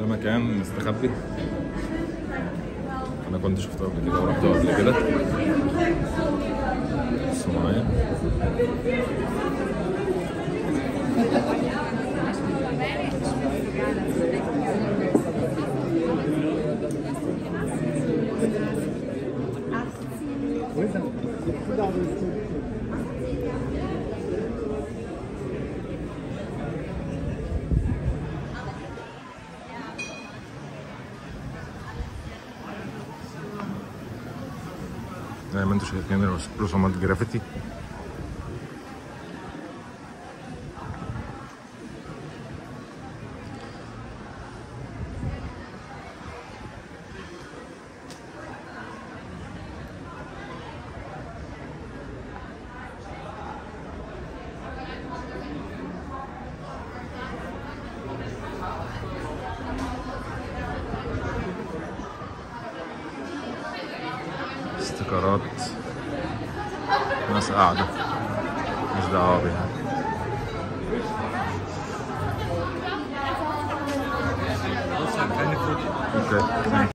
مكان مستخبي انا كنت شفته قبل كده ورحته قبل كده بصوا معايا زي ما انتم شايفين رس- رسومات جرافيتي استيكرات ناس قاعدة مش دعوة بيها بص هنخلي فوق اوكي